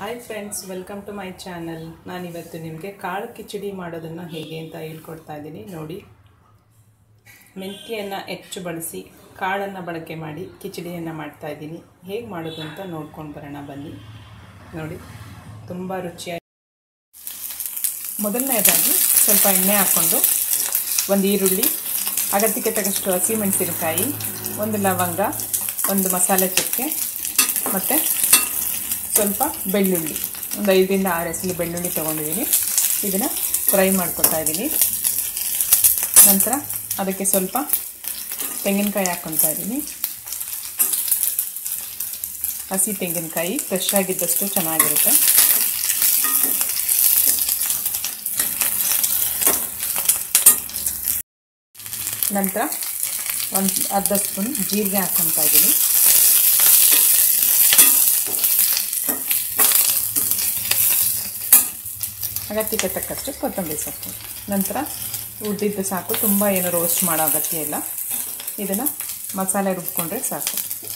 hi friends welcome to my channel ನಾನಿವತ್ತು ನಿಮಗೆ ಕಾಳು ಕಿಚಡಿ ಮಾಡೋದನ್ನು ಹೇಗೆ ಅಂತ ಹೇಳ್ಕೊಡ್ತಾ ಇದ್ದೀನಿ ನೋಡಿ ಮೆಂತ್ಯವನ್ನು ಹೆಚ್ಚು ಬಳಸಿ ಕಾಳನ್ನು ಬಳಕೆ ಮಾಡಿ ಕಿಚಡಿಯನ್ನು ಮಾಡ್ತಾ ಇದ್ದೀನಿ ಹೇಗೆ ಮಾಡೋದು ಅಂತ ನೋಡ್ಕೊಂಡು ಬರೋಣ ಬನ್ನಿ ನೋಡಿ ತುಂಬ ರುಚಿಯಾಗಿ ಮೊದಲನೇದಾಗಿ ಸ್ವಲ್ಪ ಎಣ್ಣೆ ಹಾಕ್ಕೊಂಡು ಒಂದು ಈರುಳ್ಳಿ ಅಗತ್ಯಕ್ಕೆ ತಕ್ಕಷ್ಟು ಹಸಿಮೆಣಸಿನಕಾಯಿ ಒಂದು ಲವಂಗ ಒಂದು ಮಸಾಲೆ ಚಕ್ಕೆ ಮತ್ತು ಸ್ವಲ್ಪ ಬೆಳ್ಳುಳ್ಳಿ ಒಂದು ಐದರಿಂದ ಆರು ಎಸಲಿ ಬೆಳ್ಳುಳ್ಳಿ ತೊಗೊಂಡಿದ್ದೀನಿ ಇದನ್ನು ಫ್ರೈ ಮಾಡ್ಕೊತಾ ಇದ್ದೀನಿ ನಂತರ ಅದಕ್ಕೆ ಸ್ವಲ್ಪ ತೆಂಗಿನಕಾಯಿ ಹಾಕ್ಕೊತಾ ಇದ್ದೀನಿ ಹಸಿ ತೆಂಗಿನಕಾಯಿ ಫ್ರೆಶ್ ಆಗಿದ್ದಷ್ಟು ಚೆನ್ನಾಗಿರುತ್ತೆ ನಂತರ ಒಂದು ಅರ್ಧ ಸ್ಪೂನ್ ಜೀರಿಗೆ ಹಾಕ್ಕೊತಾ ಇದ್ದೀನಿ ಅಗತ್ಯಕ್ಕೆ ತಕ್ಕಷ್ಟು ಕೊತ್ತಂಬರಿ ಸೊಪ್ಪು ನಂತರ ಉದ್ದಿದ್ದು ಸಾಕು ತುಂಬ ಏನು ರೋಸ್ಟ್ ಮಾಡೋ ಅಗತ್ಯ ಇಲ್ಲ ಇದನ್ನು ಮಸಾಲೆ ರುಬ್ಕೊಂಡ್ರೆ ಸಾಕು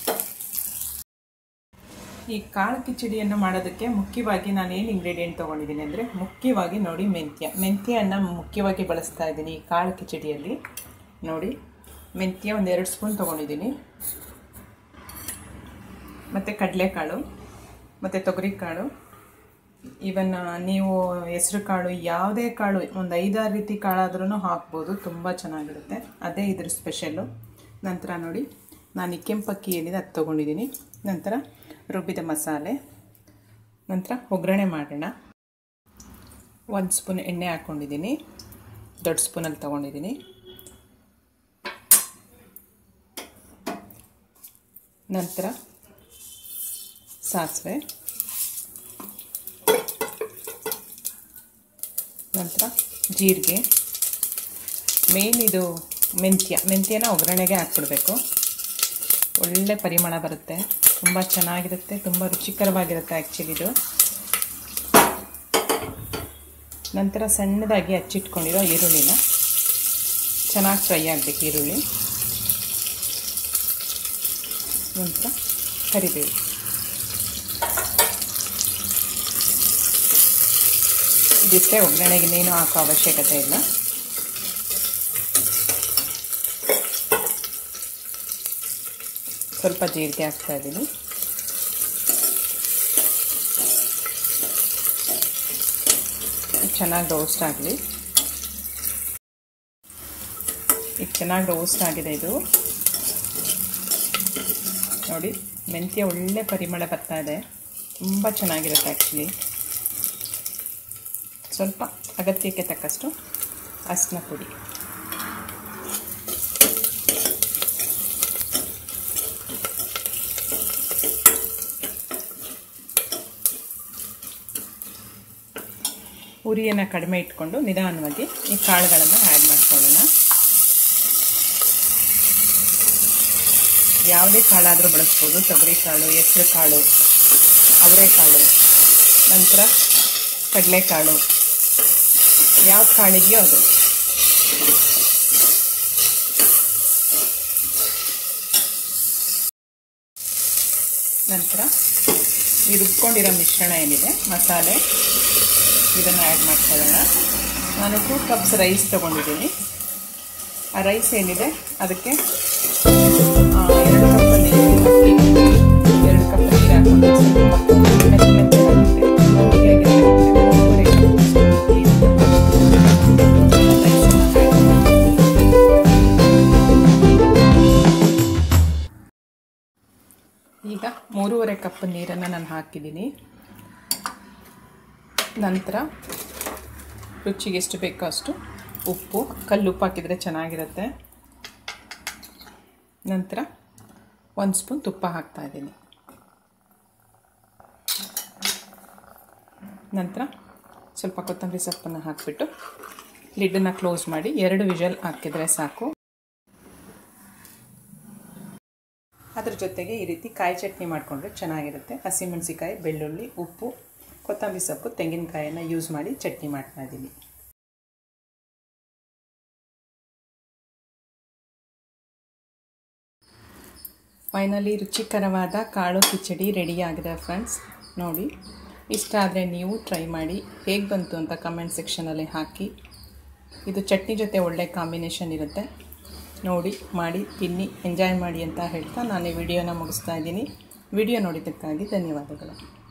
ಈ ಕಾಳು ಕಿಚಡಿಯನ್ನು ಮಾಡೋದಕ್ಕೆ ಮುಖ್ಯವಾಗಿ ನಾನು ಏನು ಇಂಗ್ರೀಡಿಯೆಂಟ್ ತೊಗೊಂಡಿದ್ದೀನಿ ಅಂದರೆ ಮುಖ್ಯವಾಗಿ ನೋಡಿ ಮೆಂತ್ಯ ಮೆಂತ್ಯವನ್ನು ಮುಖ್ಯವಾಗಿ ಬಳಸ್ತಾ ಇದ್ದೀನಿ ಈ ಕಾಳು ಕಿಚಡಿಯಲ್ಲಿ ನೋಡಿ ಮೆಂತ್ಯ ಒಂದು ಎರಡು ಸ್ಪೂನ್ ತೊಗೊಂಡಿದ್ದೀನಿ ಮತ್ತು ಕಡಲೆಕಾಳು ಮತ್ತು ತೊಗರಿಕಾಳು ಇವನ್ ನೀವು ಹೆಸ್ರು ಕಾಳು ಯಾವುದೇ ಕಾಳು ಒಂದು ಐದಾರು ರೀತಿ ಕಾಳಾದ್ರೂ ಹಾಕ್ಬೋದು ತುಂಬ ಚೆನ್ನಾಗಿರುತ್ತೆ ಅದೇ ಇದ್ರ ಸ್ಪೆಷಲ್ಲು ನಂತರ ನೋಡಿ ನಾನು ಕೆಂಪಕ್ಕಿ ಏನಿದೆ ಅದು ತೊಗೊಂಡಿದ್ದೀನಿ ನಂತರ ರುಬ್ಬಿದ ಮಸಾಲೆ ನಂತರ ಒಗ್ಗರಣೆ ಮಾಡೋಣ ಒಂದು ಸ್ಪೂನ್ ಎಣ್ಣೆ ಹಾಕ್ಕೊಂಡಿದ್ದೀನಿ ದೊಡ್ಡ ಸ್ಪೂನಲ್ಲಿ ತೊಗೊಂಡಿದ್ದೀನಿ ನಂತರ ಸಾಸಿವೆ ನಂತರ ಜೀರಿಗೆ ಮೇನ್ ಇದು ಮೆಂತ್ಯ ಮೆಂತ್ಯನ ಒಗ್ಗರಣೆಗೆ ಹಾಕ್ಬಿಡ್ಬೇಕು ಒಳ್ಳೆ ಪರಿಮಳ ಬರುತ್ತೆ ತುಂಬ ಚೆನ್ನಾಗಿರುತ್ತೆ ತುಂಬ ರುಚಿಕರವಾಗಿರುತ್ತೆ ಆ್ಯಕ್ಚುಲಿ ಇದು ನಂತರ ಸಣ್ಣದಾಗಿ ಹಚ್ಚಿಟ್ಕೊಂಡಿರೋ ಈರುಳ್ಳಿನ ಚೆನ್ನಾಗಿ ಫ್ರೈ ಆಗಬೇಕು ಈರುಳ್ಳಿ ನಂತರ ಕರಿಬೇವು ಇದಿಷ್ಟೇ ಒಗ್ಗರಣೆಗೆ ನೀನು ಹಾಕೋ ಅವಶ್ಯಕತೆ ಇಲ್ಲ ಸ್ವಲ್ಪ ಜೀರಿಗೆ ಹಾಕ್ತಾ ಇದ್ದೀನಿ ಚೆನ್ನಾಗಿ ರೋಸ್ಟ್ ಆಗಲಿ ಈಗ ಚೆನ್ನಾಗಿ ರೋಸ್ಟ್ ಆಗಿದೆ ಇದು ನೋಡಿ ಮೆಂತ್ಯ ಒಳ್ಳೆ ಪರಿಮಳ ಬರ್ತಾ ಇದೆ ತುಂಬ ಚೆನ್ನಾಗಿರುತ್ತೆ ಆ್ಯಕ್ಚುಲಿ ಸ್ವಲ್ಪ ಅಗತ್ಯಕ್ಕೆ ತಕ್ಕಷ್ಟು ಅರಿಶಿನ ಪುಡಿ ಉರಿಯನ್ನು ಕಡಿಮೆ ಇಟ್ಕೊಂಡು ನಿಧಾನವಾಗಿ ಈ ಕಾಳುಗಳನ್ನು ಆ್ಯಡ್ ಮಾಡ್ಕೊಳ್ಳೋಣ ಯಾವುದೇ ಕಾಳಾದರೂ ಬಳಸ್ಬೋದು ತೊಗರಿ ಕಾಳು ಹೆಸರು ಕಾಳು ಅವರೆಕಾಳು ನಂತರ ಕಡಲೆಕಾಳು ಯಾವ್ದು ಕಾಳಿದೆಯೋ ಅದು ನಂತರ ಈ ರುಬ್ಕೊಂಡಿರೋ ಮಿಶ್ರಣ ಏನಿದೆ ಮಸಾಲೆ ಇದನ್ನು ಆ್ಯಡ್ ಮಾಡ್ಕೊಳ್ಳೋಣ ನಾನು ಟೂ ಕಪ್ಸ್ ರೈಸ್ ತೊಗೊಂಡಿದ್ದೀನಿ ಆ ರೈಸ್ ಏನಿದೆ ಅದಕ್ಕೆ ಎರಡು ಕಪ್ ನೀರು ಎರಡು ಕಪ್ ನೀರು ಹಾಕೊಂಡು ಸ್ವಲ್ಪ ಮೆತ್ತೆ ಮೆತ್ತೆ ಈಗ ಮೂರುವರೆ ಕಪ್ ನೀರನ್ನು ನಾನು ಹಾಕಿದ್ದೀನಿ ನಂತರ ರುಚಿಗೆ ಎಷ್ಟು ಬೇಕೋ ಅಷ್ಟು ಉಪ್ಪು ಕಲ್ಲು ಉಪ್ಪು ಹಾಕಿದರೆ ಚೆನ್ನಾಗಿರುತ್ತೆ ನಂತರ ಒಂದು ಸ್ಪೂನ್ ತುಪ್ಪ ಹಾಕ್ತಾಯಿದ್ದೀನಿ ನಂತರ ಸ್ವಲ್ಪ ಕೊತ್ತಂಬರಿ ಸೊಪ್ಪನ್ನು ಹಾಕಿಬಿಟ್ಟು ಲಿಡ್ಡನ್ನು ಕ್ಲೋಸ್ ಮಾಡಿ ಎರಡು ವಿಷಲ್ ಹಾಕಿದರೆ ಸಾಕು ಅದ್ರ ಜೊತೆಗೆ ಈ ರೀತಿ ಕಾಯಿ ಚಟ್ನಿ ಮಾಡಿಕೊಂಡ್ರೆ ಚೆನ್ನಾಗಿರುತ್ತೆ ಹಸಿಮೆಣಸಿಕಾಯಿ ಬೆಳ್ಳುಳ್ಳಿ ಉಪ್ಪು ಕೊತ್ತಂಬರಿ ಸೊಪ್ಪು ತೆಂಗಿನಕಾಯನ್ನು ಯೂಸ್ ಮಾಡಿ ಚಟ್ನಿ ಮಾಡ್ತಾ ಇದ್ದೀನಿ ಫೈನಲಿ ರುಚಿಕರವಾದ ಕಾಳು ಕಿಚಡಿ ರೆಡಿಯಾಗಿದೆ ಫ್ರೆಂಡ್ಸ್ ನೋಡಿ ಇಷ್ಟ ಆದರೆ ನೀವು ಟ್ರೈ ಮಾಡಿ ಹೇಗೆ ಬಂತು ಅಂತ ಕಮೆಂಟ್ ಸೆಕ್ಷನಲ್ಲಿ ಹಾಕಿ ಇದು ಚಟ್ನಿ ಜೊತೆ ಒಳ್ಳೆ ಕಾಂಬಿನೇಷನ್ ಇರುತ್ತೆ ನೋಡಿ ಮಾಡಿ ತಿನ್ನಿ ಎಂಜಾಯ್ ಮಾಡಿ ಅಂತ ಹೇಳ್ತಾ ನಾನು ಈ ವಿಡಿಯೋನ ಮುಗಿಸ್ತಾ ಇದ್ದೀನಿ ವಿಡಿಯೋ ನೋಡಿದ್ದಕ್ಕಾಗಿ ಧನ್ಯವಾದಗಳು